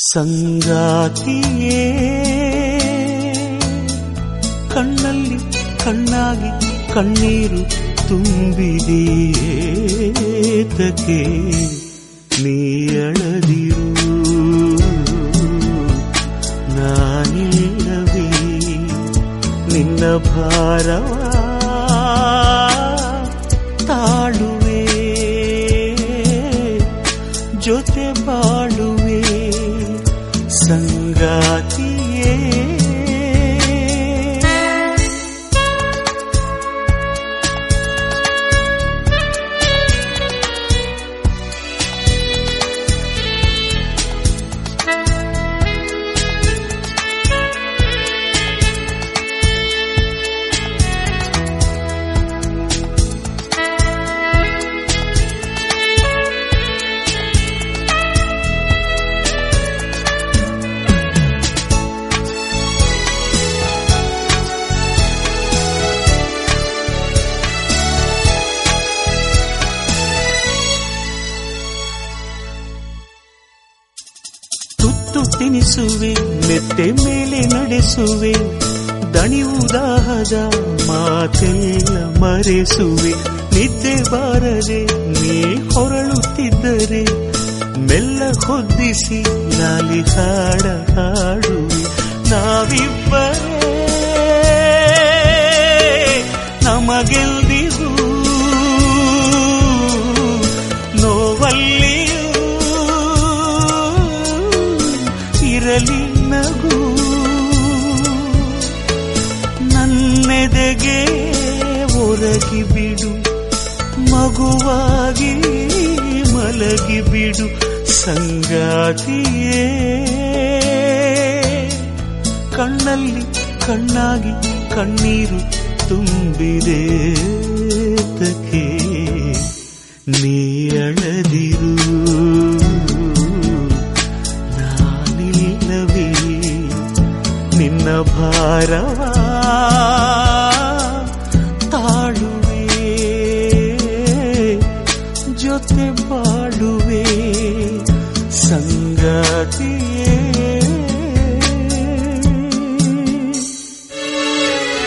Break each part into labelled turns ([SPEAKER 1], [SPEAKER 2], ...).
[SPEAKER 1] ಸಂಗಾತಿಯೇ ಕಣ್ಣಲ್ಲಿ ಕಣ್ಣಾಗಿ ಕಣ್ಣೀರು ತುಂಬಿದೆಯೇತಕ್ಕೆ ನೀಯಳದಿರು ನಾನಿಲ್ಲವೇ ನಿನ್ನ ಭಾರವ ತಾಳುವೆ ಜೊತೆ ಬಾಳುವೆ ಸಂಗಾತಿಯೇ ತುತ್ತು ತಿನಿಸುವೆ ಮೆತ್ತೆ ಮೇಲೆ ನಡೆಸುವೆ ದಣಿವುದಾಹದ ಮಾತೆಲ್ಲ ಮರೆಸುವೆ ನಿದ್ದೆ ಬಾರದೆ ನೀ ಹೊರಳುತ್ತಿದ್ದರೆ ಮೆಲ್ಲ ಹೊದ್ದಿಸಿ ಲಾಲಿ ಹಾಡ ಹಾಡುವೆ ನಾವಿಬ್ಬರೇ ನಮಗೆಲ್ದಿಗೂ ನೋವಲ್ಲಿಯೂ ಇರಲಿ ನಗು ನನ್ನೆದೆಗೆ ಒರಗಿ ಬಿಡು ಮಗುವಾಗಿ ಮಲಗಿ ಬಿಡು ಸಂಗಾತಿಯೇ ಕಣ್ಣಲ್ಲಿ ಕಣ್ಣಾಗಿ ಕಣ್ಣೀರು ತುಂಬಿದೆ ತಕೆ ನೀಯಳದಿರು ನಾನಿಲ್ಲವೇ ನಿನ್ನ ಭಾರವ ತಾಳುವೆ ಜೊತೆ ಬಾಳುವೆ ಸಂಗಾತಿಯೇ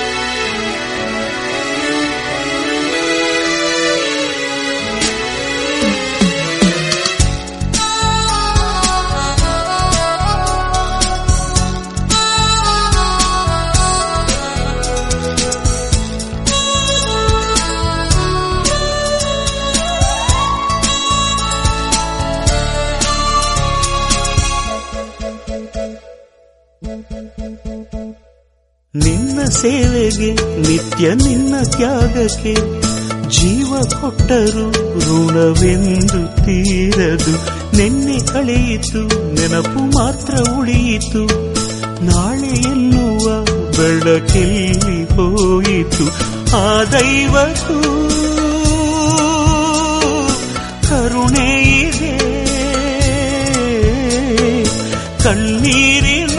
[SPEAKER 1] ನಿನ್ನ ಸೇವೆಗೆ ನಿತ್ಯ ನಿನ್ನ ತ್ಯಾಗಕ್ಕೆ ಜೀವ ಕೊಟ್ಟರು ಋಣವೆಂದು ತೀರದು ನಿನ್ನೆ ಕಳೆಯಿತು ನೆನಪು ಮಾತ್ರ ಉಳಿಯಿತು ನಾಳೆ ಎನ್ನುವ ಬೆಳಕೆಲ್ಲಿ ಹೋಯಿತು ಆ ದೈವಕ್ಕೂ ಕರುಣೆ ಇದೆ ಕಣ್ಣೀರಿನ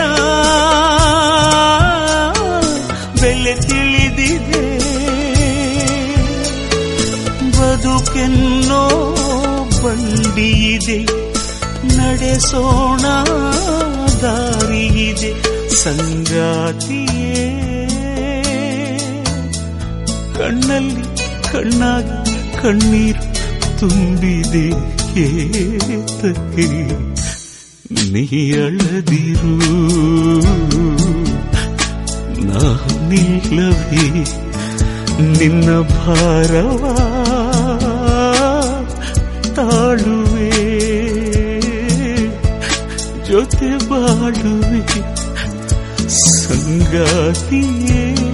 [SPEAKER 1] ಬೆಲೆ ತಿಳಿದಿದೆ ಬದುಕೆನ್ನೋ ಬಂಡಿಯಿದೆ ನಡೆಸೋಣ ದಾರಿಯಿದೆ ಸಂಗಾತಿಯೇ ಕಣ್ಣಲ್ಲಿ ಕಣ್ಣಾಗಿ ಕಣ್ಣೀರು ತುಂಬಿದೆ ಏತಕ್ಕೆ ನೀ ಅಳದಿರು ನಾನಿಲ್ಲವೇ ನಿನ್ನ ಭಾರವ ತಾಳುವೆ ಜೊತೆ ಬಾಳುವೆ ಸಂಗಾತಿಯೇ